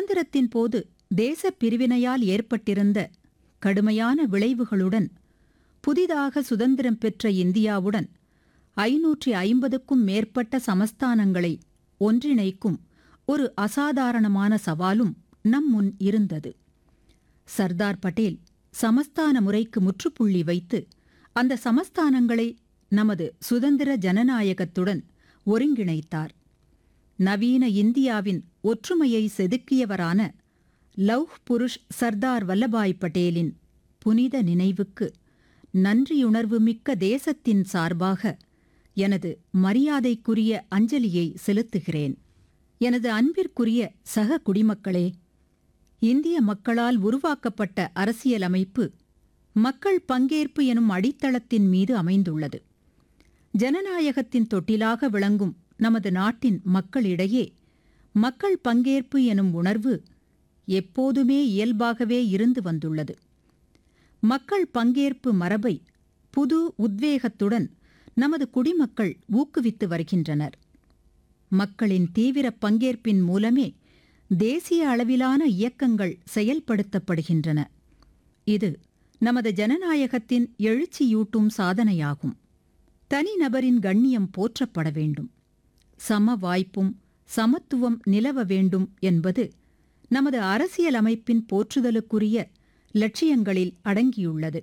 சுதந்திரத்தின் போது தேசப் பிரிவினையால் ஏற்பட்டிருந்த கடுமையான விளைவுகளுடன் புதிதாக சுதந்திரம் பெற்ற இந்தியாவுடன் ஐநூற்றி ஐம்பதுக்கும் மேற்பட்ட சமஸ்தானங்களை ஒன்றிணைக்கும் ஒரு அசாதாரணமான சவாலும் நம் முன் இருந்தது சர்தார் பட்டேல் சமஸ்தான முறைக்கு முற்றுப்புள்ளி வைத்து அந்த சமஸ்தானங்களை நமது சுதந்திர ஜனநாயகத்துடன் ஒருங்கிணைத்தார் நவீன இந்தியாவின் ஒற்றுமையை செதுக்கியவரான லௌஹ் புருஷ் சர்தார் வல்லபாய் பட்டேலின் புனித நினைவுக்கு நன்றியுணர்வு மிக்க தேசத்தின் சார்பாக எனது மரியாதைக்குரிய அஞ்சலியை செலுத்துகிறேன் எனது அன்பிற்குரிய சக குடிமக்களே இந்திய மக்களால் உருவாக்கப்பட்ட அரசியலமைப்பு மக்கள் பங்கேற்பு எனும் அடித்தளத்தின் மீது அமைந்துள்ளது ஜனநாயகத்தின் தொட்டிலாக விளங்கும் நமது நாட்டின் மக்களிடையே மக்கள் பங்கேற்பு எனும் உணர்வு எப்போதுமே இயல்பாகவே இருந்து வந்துள்ளது மக்கள் பங்கேற்பு மரபை புது உத்வேகத்துடன் நமது குடிமக்கள் ஊக்குவித்து வருகின்றனர் மக்களின் தீவிர பங்கேற்பின் மூலமே தேசிய அளவிலான இயக்கங்கள் செயல்படுத்தப்படுகின்றன இது நமது ஜனநாயகத்தின் எழுச்சியூட்டும் சாதனையாகும் தனிநபரின் கண்ணியம் போற்றப்பட வேண்டும் சம வாய்ப்பும் சமத்துவம் நிலவ வேண்டும் என்பது நமது அரசியலமைப்பின் போற்றுதலுக்குரிய லட்சியங்களில் அடங்கியுள்ளது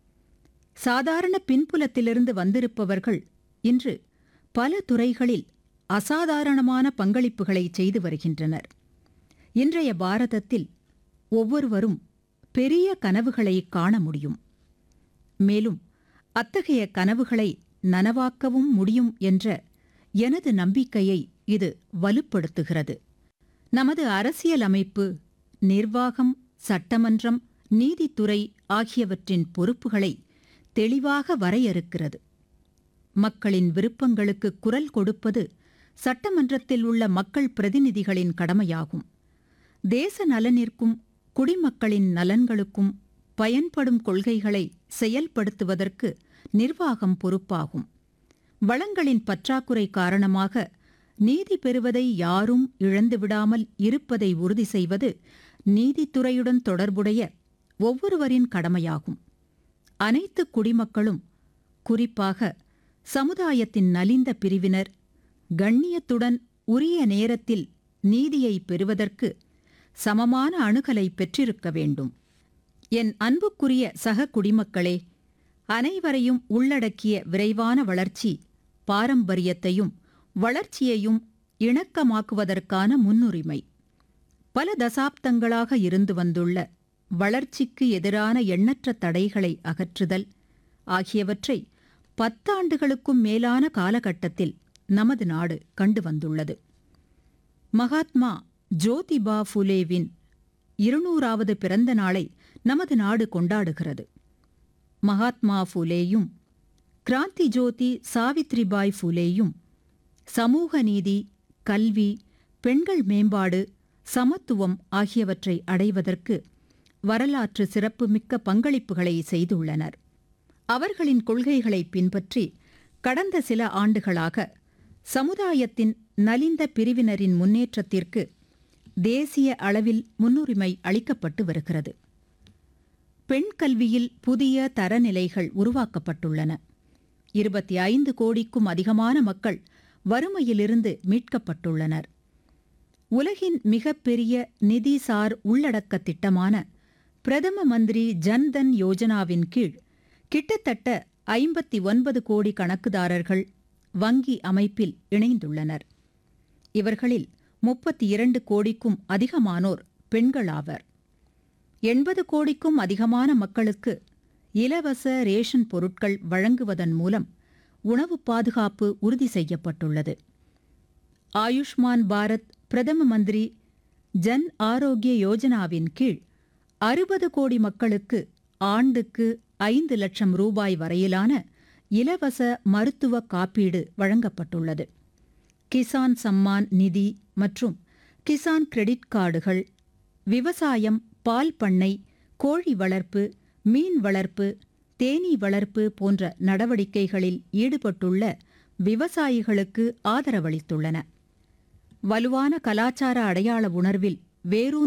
சாதாரண பின்புலத்திலிருந்து வந்திருப்பவர்கள் இன்று பல துறைகளில் அசாதாரணமான பங்களிப்புகளை செய்து வருகின்றனர் இன்றைய பாரதத்தில் ஒவ்வொருவரும் பெரிய கனவுகளை காண முடியும் மேலும் அத்தகைய கனவுகளை நனவாக்கவும் முடியும் என்ற எனது நம்பிக்கையை இது வலுப்படுத்துகிறது நமது அரசியலமைப்பு நிர்வாகம் சட்டமன்றம் நீதித்துறை ஆகியவற்றின் பொறுப்புகளை தெளிவாக வரையறுக்கிறது மக்களின் விருப்பங்களுக்கு குரல் கொடுப்பது சட்டமன்றத்தில் உள்ள மக்கள் பிரதிநிதிகளின் கடமையாகும் தேச நலனிற்கும் குடிமக்களின் நலன்களுக்கும் பயன்படும் கொள்கைகளை செயல்படுத்துவதற்கு நிர்வாகம் பொறுப்பாகும் வளங்களின் பற்றாக்குறை காரணமாக நீதி பெறுவதை யாரும் இழந்துவிடாமல் இருப்பதை உறுதி செய்வது நீதித்துறையுடன் தொடர்புடைய ஒவ்வொருவரின் கடமையாகும் அனைத்து குடிமக்களும் குறிப்பாக சமுதாயத்தின் நலிந்த பிரிவினர் கண்ணியத்துடன் உரிய நேரத்தில் நீதியை பெறுவதற்கு சமமான அணுகலை பெற்றிருக்க வேண்டும் என் அன்புக்குரிய சக குடிமக்களே அனைவரையும் உள்ளடக்கிய விரைவான வளர்ச்சி பாரம்பரியத்தையும் வளர்ச்சியையும் இணக்கமாக்குவதற்கான முன்னுரிமை பல தசாப்தங்களாக இருந்து வந்துள்ள வளர்ச்சிக்கு எதிரான எண்ணற்ற தடைகளை அகற்றுதல் ஆகியவற்றை பத்தாண்டுகளுக்கும் மேலான காலகட்டத்தில் நமது நாடு கண்டு வந்துள்ளது மகாத்மா ஜோதிபா ஃபுலேவின் இருநூறாவது பிறந்த நாளை நமது நாடு கொண்டாடுகிறது மகாத்மா ஃபுலேயும் கிராந்தி ஜோதி சாவித்ரிபாய் ஃபுலேயும் சமூக நீதி கல்வி பெண்கள் மேம்பாடு சமத்துவம் ஆகியவற்றை அடைவதற்கு வரலாற்று சிறப்புமிக்க பங்களிப்புகளை செய்துள்ளனர் அவர்களின் கொள்கைகளை பின்பற்றி கடந்த சில ஆண்டுகளாக சமுதாயத்தின் நலிந்த பிரிவினரின் முன்னேற்றத்திற்கு தேசிய அளவில் முன்னுரிமை அளிக்கப்பட்டு வருகிறது பெண் கல்வியில் புதிய தரநிலைகள் உருவாக்கப்பட்டுள்ளன இருபத்தி ஐந்து கோடிக்கும் அதிகமான மக்கள் வறுமையிலிருந்து மீட்கப்பட்டுள்ளனர் உலகின் மிகப்பெரிய நிதிசார் உள்ளடக்க திட்டமான பிரதம மந்திரி ஜன்தன் யோஜனாவின் கீழ் கிட்டத்தட்ட ஐம்பத்தி ஒன்பது கோடி கணக்குதாரர்கள் வங்கி அமைப்பில் இணைந்துள்ளனர் இவர்களில் முப்பத்தி இரண்டு கோடிக்கும் அதிகமானோர் பெண்களாவர் எண்பது கோடிக்கும் அதிகமான மக்களுக்கு இலவச ரேஷன் பொருட்கள் வழங்குவதன் மூலம் உணவு பாதுகாப்பு உறுதி செய்யப்பட்டுள்ளது ஆயுஷ்மான் பாரத் பிரதம மந்திரி ஜன் ஆரோக்கிய யோஜனாவின் கீழ் அறுபது கோடி மக்களுக்கு ஆண்டுக்கு ஐந்து லட்சம் ரூபாய் வரையிலான இலவச மருத்துவ காப்பீடு வழங்கப்பட்டுள்ளது கிசான் சம்மான் நிதி மற்றும் கிசான் கிரெடிட் கார்டுகள் விவசாயம் பால் பண்ணை கோழி வளர்ப்பு மீன் வளர்ப்பு தேனீ வளர்ப்பு போன்ற நடவடிக்கைகளில் ஈடுபட்டுள்ள விவசாயிகளுக்கு ஆதரவளித்துள்ளன வலுவான கலாச்சார அடையாள உணர்வில் வேரூன்றி